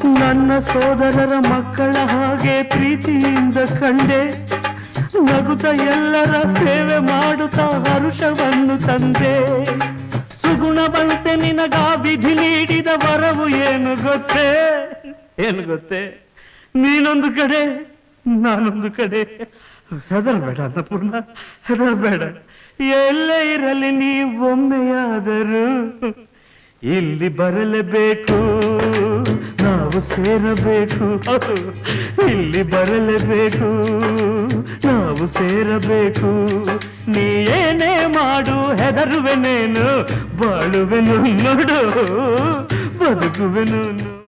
ನನ್ನ ಸೋದರರ ಮಕ್ಕಳ ಹಾಗೆ ಪ್ರೀತಿಯಿಂದ ಕಂಡೆ ನಗುತ್ತ ಎಲ್ಲರ ಸೇವೆ ಮಾಡುತ್ತಾ ಹರುಷವನ್ನು ತಂದೆ ಸುಗುಣವಂತೆ ನಿನಗ ವಿಧಿ ನೀಡಿದ ವರವು ಏನು ಗೊತ್ತೇ ಏನು ಗೊತ್ತೇ ನೀನೊಂದು ಕಡೆ ನಾನೊಂದು ಕಡೆ ಹೆದರಬೇಡ ಅನ್ನಪೂರ್ಣ ಹೆದರಬೇಡ ಎಲ್ಲೇ ಇರಲಿ ನೀ ಒಮ್ಮೆಯಾದರೂ ಇಲ್ಲಿ ಬರಲೇಬೇಕು ನಾವು ಸೇರಬೇಕು ಹೌದು, ಇಲ್ಲಿ ಬರಲೇಬೇಕು ನಾವು ಸೇರಬೇಕು ನೀ ಏನೇ ಮಾಡು ಹೆದರುವೆನೇನು ಬಾಳುವೆನು ನೋಡು ಬದುಕುವೆನು